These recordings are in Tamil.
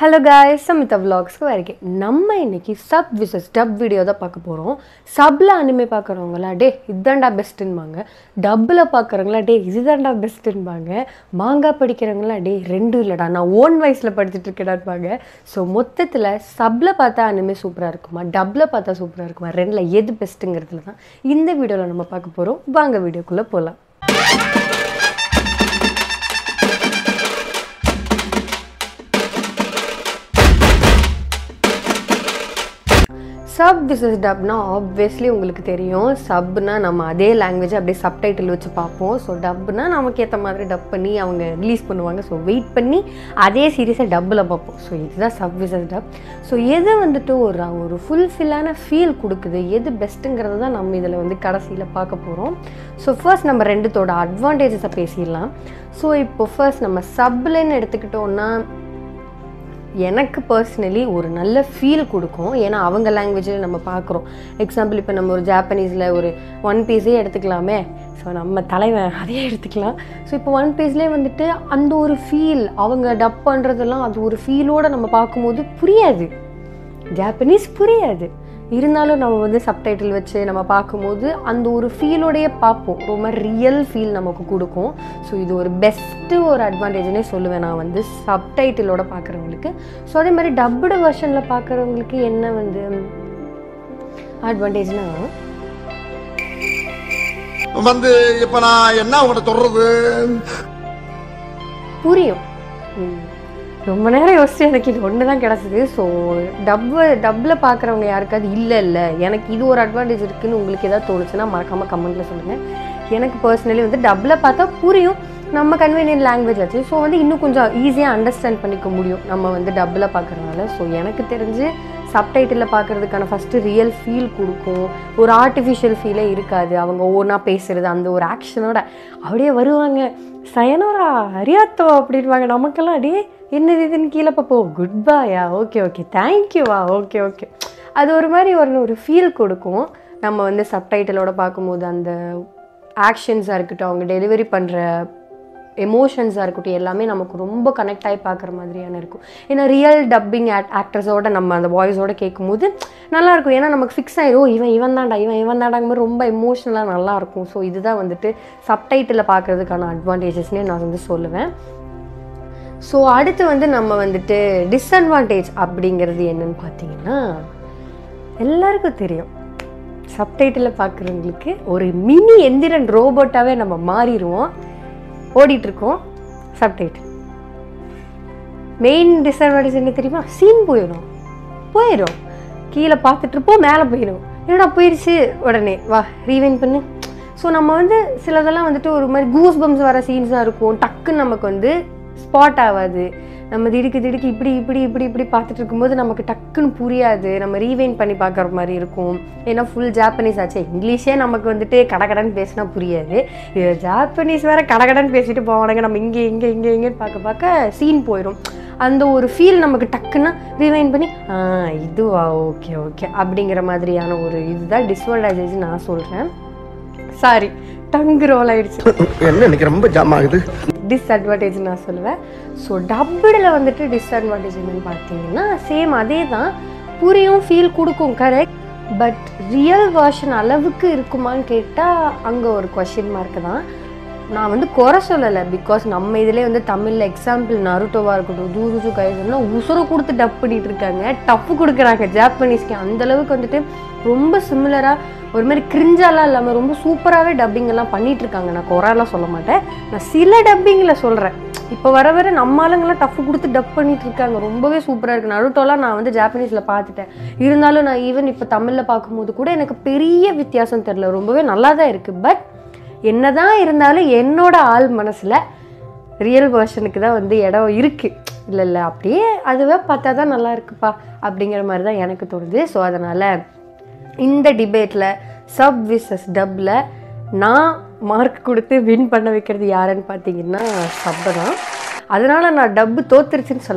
ஹலோ காய்ஸ் சமிதா vlogsக்கு வரைக்கும் நம்ம இன்னைக்கு சப் விசஸ் டப் வீடியோ தான் பார்க்க போகிறோம் சப்பில் அனிமே பார்க்குறவங்களா டே இதுதான்டா பெஸ்ட்டுன்பாங்க டப்பில் பார்க்குறவங்களா டே இதுதான்டா பெஸ்ட்டுன்பாங்க மாங்காய் படிக்கிறவங்களா டே ரெண்டும் இல்லைடா நான் ஓன் வயசில் படிச்சுட்டு இருக்கேடான்பாங்க ஸோ மொத்தத்தில் சப்பில் பார்த்தா அனிமே சூப்பராக இருக்குமா டப்பில் பார்த்தா சூப்பராக இருக்குமா ரெண்டில் எது பெஸ்ட்டுங்கிறதுல தான் இந்த வீடியோவில் நம்ம பார்க்க போகிறோம் வாங்க வீடியோக்குள்ளே போகலாம் சப் விசஸ் டப்னா ஆப்வியஸ்லி உங்களுக்கு தெரியும் சப்னா நம்ம அதே லாங்குவேஜ் அப்படியே சப்டைட்டில் வச்சு பார்ப்போம் ஸோ டப்னா நமக்கு ஏற்ற மாதிரி டப் பண்ணி அவங்க ரிலீஸ் பண்ணுவாங்க ஸோ வெயிட் பண்ணி அதே சீரியஸை டப்பில் பார்ப்போம் ஸோ இதுதான் சப் விசஸ் டப் ஸோ எது வந்துட்டு ஒரு ஒரு ஃபுல்ஃபில்லான ஃபீல் கொடுக்குது எது பெஸ்ட்டுங்கிறது தான் நம்ம இதில் வந்து கடைசியில் பார்க்க போகிறோம் ஸோ ஃபர்ஸ்ட் நம்ம ரெண்டுத்தோட அட்வான்டேஜஸை பேசிடலாம் ஸோ இப்போ ஃபர்ஸ்ட் நம்ம சப்லன்னு எடுத்துக்கிட்டோன்னா எனக்கு பர்சனலி ஒரு நல்ல ஃபீல் கொடுக்கும் ஏன்னா அவங்க லாங்குவேஜில் நம்ம பார்க்குறோம் எக்ஸாம்பிள் இப்போ நம்ம ஒரு ஜாப்பனீஸில் ஒரு ஒன் பீஸே எடுத்துக்கலாமே ஸோ நம்ம தலைவன் அதே எடுத்துக்கலாம் ஸோ இப்போ ஒன் பீஸ்லேயே வந்துட்டு அந்த ஒரு ஃபீல் அவங்க டப் பண்ணுறதெல்லாம் அது ஒரு ஃபீலோடு நம்ம பார்க்கும்போது புரியாது ஜாப்பனீஸ் புரியாது இருந்தாலும் நம்ம வந்து சப்டைட்டில் வச்சு நம்ம பார்க்கும்போது அந்த ஒரு ஃபீலோடையே பார்ப்போம் ரொம்ப ரியல் ஃபீல் நமக்கு கொடுக்கும் ஸோ இது ஒரு பெஸ்ட்டு ஒரு அட்வான்டேஜ்னே சொல்லுவேன் நான் வந்து சப்டைட்டிலோட பார்க்குறவங்களுக்கு ஸோ அதே மாதிரி டப்புடு வெர்ஷனில் பார்க்குறவங்களுக்கு என்ன வந்து அட்வான்டேஜ்னா வந்து இப்ப நான் என்ன உங்கள்கிட்ட சொல்றது புரியும் ம். ரொம்ப நேரம் யோசிச்சு எனக்கு இது ஒன்று தான் கிடச்சிது ஸோ டப்பு டப்பில் பார்க்குறவங்க யாருக்காவது இல்லை இல்லை எனக்கு இது ஒரு அட்வான்டேஜ் இருக்குன்னு உங்களுக்கு ஏதாவது தோணுச்சுன்னா மறக்காமல் கமெண்ட்டில் சொல்லுங்கள் எனக்கு பர்சனலி வந்து டப்பில் பார்த்தா புரியும் நம்ம கன்வீனியன்ட் லாங்குவேஜ் ஆச்சு ஸோ வந்து இன்னும் கொஞ்சம் ஈஸியாக அண்டர்ஸ்டாண்ட் பண்ணிக்க முடியும் நம்ம வந்து டப்பில் பார்க்குறதுனால ஸோ எனக்கு தெரிஞ்சு சப்டைட்டிலில் பார்க்குறதுக்கான ஃபஸ்ட்டு ரியல் ஃபீல் கொடுக்கும் ஒரு ஆர்டிஃபிஷியல் ஃபீலே இருக்காது அவங்க ஓனாக பேசுகிறது அந்த ஒரு ஆக்ஷனோட அப்படியே வருவாங்க சயனோரா அரியாத்தோ அப்படின்வாங்க நமக்கெல்லாம் அடியே என்னது இதுன்னு கீழே பார்ப்போம் குட் பாயா ஓகே ஓகே தேங்க்யூவா ஓகே ஓகே அது ஒரு மாதிரி ஒரு ஒரு ஃபீல் கொடுக்கும் நம்ம வந்து சப்டைட்டிலோட பார்க்கும்போது அந்த ஆக்ஷன்ஸாக இருக்கட்டும் அவங்க டெலிவரி பண்ணுற எமோஷன்ஸாக இருக்கட்டும் எல்லாமே நமக்கு ரொம்ப கனெக்ட் ஆகி பார்க்குற மாதிரியான இருக்கும் ஏன்னா ரியல் டப்பிங் ஆக்டர்ஸோட நம்ம அந்த வாய்ஸோட கேட்கும்போது நல்லாயிருக்கும் ஏன்னா நமக்கு ஃபிக்ஸ் ஆயிரும் இவன் இவன் தான்டா இவன் இவன் தாண்டாங்க மாதிரி ரொம்ப எமோஷ்னலாக நல்லாயிருக்கும் ஸோ இதுதான் வந்துட்டு சப்டைட்டில் பார்க்குறதுக்கான அட்வான்டேஜஸ்னே நான் வந்து சொல்லுவேன் ஸோ அடுத்து வந்து நம்ம வந்துட்டு டிஸ்அட்வான்டேஜ் அப்படிங்கிறது என்னன்னு பார்த்தீங்கன்னா எல்லாருக்கும் தெரியும் சப்டைட்டில் பார்க்குறவங்களுக்கு ஒரு மினி எந்திரன் ரோபோட்டாவே நம்ம மாறிடுவோம் ஓடிட்டுருக்கோம் சப்டைட்டில் மெயின் டிஸ்அட்வான்டேஜ் என்ன தெரியுமா சீன் போயிடும் போயிடும் கீழே பார்த்துட்டு இருப்போம் மேலே போயிடும் என்னடா போயிடுச்சு உடனே வா ரீவைன் பண்ணு ஸோ நம்ம வந்து சிலதெல்லாம் வந்துட்டு ஒரு மாதிரி கூஸ் பம்ஸ் வர சீன்ஸாக இருக்கும் டக்குன்னு நமக்கு வந்து ஸ்பாட் ஆகாது நம்ம திடுக்கு திடுக்கு இப்படி இப்படி இப்படி இப்படி பார்த்துட்டு இருக்கும்போது நமக்கு டக்குன்னு புரியாது நம்ம ரீவைன் பண்ணி பார்க்குற மாதிரி இருக்கும் ஏன்னா ஃபுல் ஜாப்பனீஸ் ஆச்சு இங்கிலீஷே நமக்கு வந்துட்டு கடகடன்னு பேசினா புரியாது இது ஜாப்பனீஸ் வேற கடகடன்னு பேசிட்டு போவானுங்க நம்ம இங்கே இங்கே இங்கே இங்கேன்னு பார்க்க பார்க்க சீன் போயிடும் அந்த ஒரு ஃபீல் நமக்கு டக்குன்னா ரீவைன் பண்ணி ஆ இதுவா ஓகே ஓகே அப்படிங்கிற மாதிரியான ஒரு இதுதான் டிஸ்அட்வான்டேஜ் நான் சொல்கிறேன் சாரி டங்கு ரோல் ஆயிடுச்சு என்ன இன்னைக்கு ரொம்ப ஜாம் ஆகுது டிஸ்அட்வான்டேஜ் நான் சொல்லுவேன் ஸோ டப்புடில் வந்துட்டு டிஸ்அட்வான்டேஜ் என்னன்னு பார்த்தீங்கன்னா சேம் அதே தான் புரியும் ஃபீல் கொடுக்கும் கரெக்ட் பட் ரியல் வெர்ஷன் அளவுக்கு இருக்குமான்னு கேட்டால் அங்கே ஒரு கொஷின் மார்க் தான் நான் வந்து குறை சொல்லலை பிகாஸ் நம்ம இதிலே வந்து தமிழில் எக்ஸாம்பிள் நருட்டோவாக இருக்கட்டும் ஜூஜுஜு கைசன்லாம் உசுரை கொடுத்து டப் பண்ணிட்டு இருக்காங்க டப்பு கொடுக்குறாங்க ஜாப்பனீஸ்க்கு அந்த அளவுக்கு வந்துட்டு ரொம்ப சிமிலராக ஒரு மாதிரி கிரிஞ்சாலாம் இல்லாமல் ரொம்ப சூப்பராகவே டப்பிங் எல்லாம் பண்ணிட்டு இருக்காங்க நான் குறையெல்லாம் சொல்ல மாட்டேன் நான் சில டப்பிங்கில் சொல்கிறேன் இப்போ வர வர நம்ம ஆளுங்கெல்லாம் டஃப் கொடுத்து டப் பண்ணிட்டு இருக்காங்க ரொம்பவே சூப்பராக இருக்கு நருட்டோலாம் நான் வந்து ஜாப்பனீஸில் பார்த்துட்டேன் இருந்தாலும் நான் ஈவன் இப்போ தமிழில் பார்க்கும்போது கூட எனக்கு பெரிய வித்தியாசம் தெரில ரொம்பவே நல்லா தான் இருக்குது பட் என்னதான் இருந்தாலும் என்னோட ஆள் மனசில் ரியல் வெர்ஷனுக்கு தான் வந்து இடம் இருக்குது இல்லை இல்லை அப்படியே அதுவே பார்த்தா தான் நல்லா இருக்குப்பா அப்படிங்கிற மாதிரி தான் எனக்கு தோணுது ஸோ அதனால் இந்த டிபேட்டில் சப் விசஸ் டப்பில் நான் மார்க் கொடுத்து வின் பண்ண வைக்கிறது யாருன்னு பார்த்தீங்கன்னா சப்பை தான் அதனால் நான் டப்பு தோத்துருச்சுன்னு சொல்லலை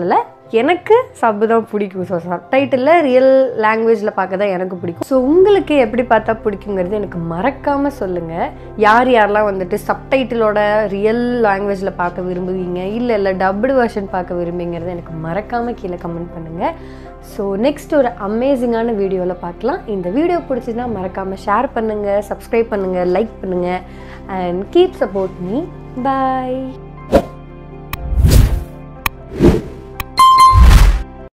எனக்கு சப்பு தான் பிடிக்கும் ஸோ சப்டைட்டில் ரியல் லாங்குவேஜில் பார்க்க தான் எனக்கு பிடிக்கும் ஸோ உங்களுக்கு எப்படி பார்த்தா பிடிக்குங்கிறது எனக்கு மறக்காமல் சொல்லுங்கள் யார் யாரெல்லாம் வந்துட்டு சப்டைட்டிலோட ரியல் லாங்குவேஜில் பார்க்க விரும்புவீங்க இல்லை இல்லை டப்டு வெர்ஷன் பார்க்க விரும்புங்கிறது எனக்கு மறக்காமல் கீழே கமெண்ட் பண்ணுங்கள் ஸோ நெக்ஸ்ட் ஒரு அமேசிங்கான வீடியோவில் பார்க்கலாம் இந்த வீடியோ பிடிச்சிதுன்னா மறக்காமல் ஷேர் பண்ணுங்கள் சப்ஸ்கிரைப் பண்ணுங்கள் லைக் பண்ணுங்கள் and keep support me bye